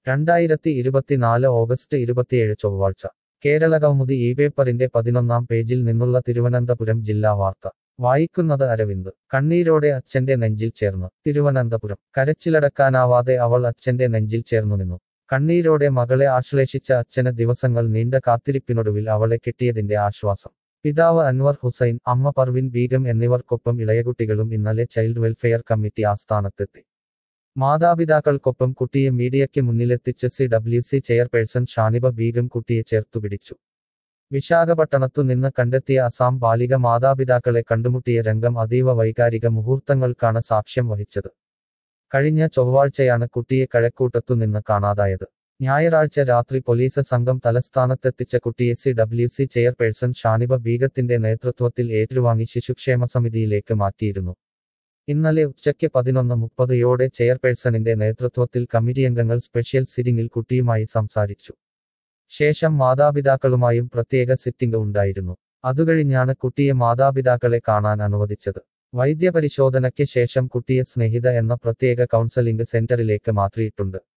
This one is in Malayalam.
രണ്ടായിരത്തി ഇരുപത്തിനാല് ഓഗസ്റ്റ് ഇരുപത്തിയേഴ് ചൊവ്വാഴ്ച കേരളകൗമുദി ഈ പേപ്പറിന്റെ പതിനൊന്നാം പേജിൽ നിന്നുള്ള തിരുവനന്തപുരം ജില്ലാ വാർത്ത വായിക്കുന്നത് അരവിന്ദ് കണ്ണീരോടെ അച്ഛന്റെ നെഞ്ചിൽ ചേർന്ന് തിരുവനന്തപുരം കരച്ചിലടക്കാനാവാതെ അവൾ അച്ഛന്റെ നെഞ്ചിൽ ചേർന്നു നിന്നു കണ്ണീരോടെ മകളെ ആശ്ലേഷിച്ച അച്ഛന് ദിവസങ്ങൾ നീണ്ട കാത്തിരിപ്പിനൊടുവിൽ അവളെ കിട്ടിയതിന്റെ ആശ്വാസം പിതാവ് അൻവർ ഹുസൈൻ അമ്മ പർവിൻ ബീഗം എന്നിവർക്കൊപ്പം ഇളയകുട്ടികളും ഇന്നലെ ചൈൽഡ് വെൽഫെയർ കമ്മിറ്റി ആസ്ഥാനത്തെത്തി മാതാപിതാക്കൾക്കൊപ്പം കുട്ടിയെ മീഡിയയ്ക്ക് മുന്നിലെത്തിച്ച് C W C chairperson Shaniba Begum കുട്ടിയെ ചേർത്തുപിടിച്ചു വിശാഖപട്ടണത്തു നിന്ന് കണ്ടെത്തിയ അസാം ബാലിക മാതാപിതാക്കളെ കണ്ടുമുട്ടിയ രംഗം അതീവ വൈകാരിക മുഹൂർത്തങ്ങൾക്കാണ് സാക്ഷ്യം വഹിച്ചത് കഴിഞ്ഞ ചൊവ്വാഴ്ചയാണ് കുട്ടിയെ കഴക്കൂട്ടത്തു നിന്ന് കാണാതായത് ഞായറാഴ്ച രാത്രി പോലീസ് സംഘം തലസ്ഥാനത്തെത്തിച്ച കുട്ടിയെ C W C chairperson Shaniba ബീഗത്തിന്റെ നേതൃത്വത്തിൽ ഏറ്റുവാങ്ങി ശിശുക്ഷേമ സമിതിയിലേക്ക് മാറ്റിയിരുന്നു ഇന്നലെ ഉച്ചയ്ക്ക് പതിനൊന്ന് മുപ്പതയോടെ ചെയർപേഴ്സണിന്റെ നേതൃത്വത്തിൽ കമ്മിറ്റിയംഗങ്ങൾ സ്പെഷ്യൽ സിറ്റിംഗിൽ കുട്ടിയുമായി സംസാരിച്ചു ശേഷം മാതാപിതാക്കളുമായും പ്രത്യേക സിറ്റിംഗ് ഉണ്ടായിരുന്നു അതുകഴിഞ്ഞാണ് കുട്ടിയെ മാതാപിതാക്കളെ കാണാൻ അനുവദിച്ചത് വൈദ്യപരിശോധനയ്ക്ക് ശേഷം കുട്ടിയെ സ്നേഹിത എന്ന പ്രത്യേക കൗൺസലിംഗ് സെന്ററിലേക്ക് മാറ്റിയിട്ടുണ്ട്